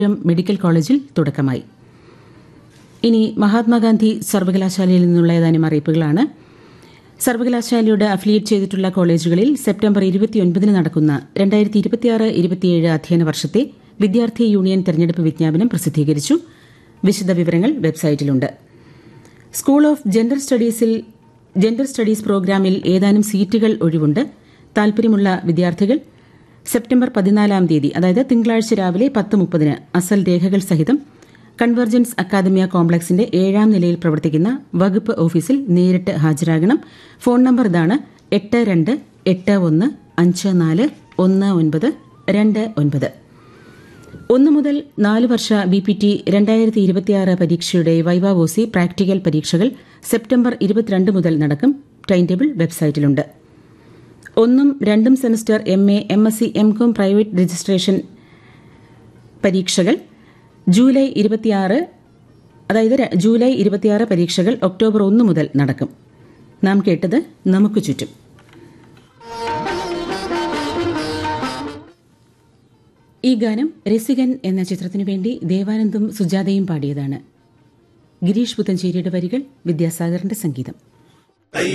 medical കോളേജിൽ തുടക്കമായി ഇനി മഹാത്മാഗാന്ധി സർവകലാശാലയിൽ നിന്നുള്ള ഏതാനും അറിയിപ്പുകളാണ് സർവകലാശാലയുടെ അഫിലിയേറ്റ് ചെയ്തിട്ടുള്ള കോളേജുകളിൽ സെപ്റ്റംബർ ഇരുപത്തിയൊൻപതിന് നടക്കുന്ന രണ്ടായിരത്തി ഇരുപത്തിയാറ് ഇരുപത്തിയേഴ് അധ്യയന വർഷത്തെ വിദ്യാർത്ഥി യൂണിയൻ തെരഞ്ഞെടുപ്പ് വിജ്ഞാപനം പ്രസിദ്ധീകരിച്ചു വിശദവിവരങ്ങൾ വെബ്സൈറ്റിലുണ്ട് സ്കൂൾ ഓഫ് ജെൻഡർ സ്റ്റഡീസിൽ ജെൻഡർ സ്റ്റഡീസ് പ്രോഗ്രാമിൽ ഏതാനും സീറ്റുകൾ ഒഴിവുണ്ട് താൽപര്യമുള്ള വിദ്യാർത്ഥികൾ സെപ്റ്റംബർ പതിനാലാം തീയതി അതായത് തിങ്കളാഴ്ച രാവിലെ പത്ത് മുപ്പതിന് അസൽ രേഖകൾ സഹിതം കൺവർജൻസ് അക്കാദമിയ കോംപ്ലക്സിന്റെ ഏഴാം നിലയിൽ പ്രവർത്തിക്കുന്ന വകുപ്പ് ഓഫീസിൽ നേരിട്ട് ഹാജരാകണം ഫോൺ നമ്പർ ഇതാണ് എട്ട് രണ്ട് എട്ട് ഒന്ന് അഞ്ച് നാല് ഒന്ന് ഒൻപത് രണ്ട് ഒൻപത് ഒന്ന് മുതൽ നാല് വർഷ ബി പി ടി രണ്ടായിരത്തി ഇരുപത്തിയാറ് പരീക്ഷയുടെ വൈവാവോസി പ്രാക്ടിക്കൽ പരീക്ഷകൾ സെപ്റ്റംബർ ഇരുപത്തിരണ്ട് മുതൽ നടക്കും ടൈം ടേബിൾ വെബ്സൈറ്റിലുണ്ട് ഒന്നും രണ്ടും semester M A M S C M com private registration പരീക്ഷകൾ ജൂലൈ ഇരുപത്തിയാറ് അതായത് ര- ജൂലൈ ഇരുപത്തിയാറ് പരീക്ഷകൾ ഒക്ടോബർ ഒന്ന് മുതൽ നടക്കും നാം കേട്ടത് നമുക്ക് ചുറ്റും ഈ ഗാനം രസികൻ എന്ന ചിത്രത്തിനു വേണ്ടി ദേവാനന്ദും സുജാതയും പാടിയതാണ് ഗിരീഷ് പുത്തഞ്ചേരിയുടെ വരികൾ വിദ്യാസാഗറിന്റെ സംഗീതം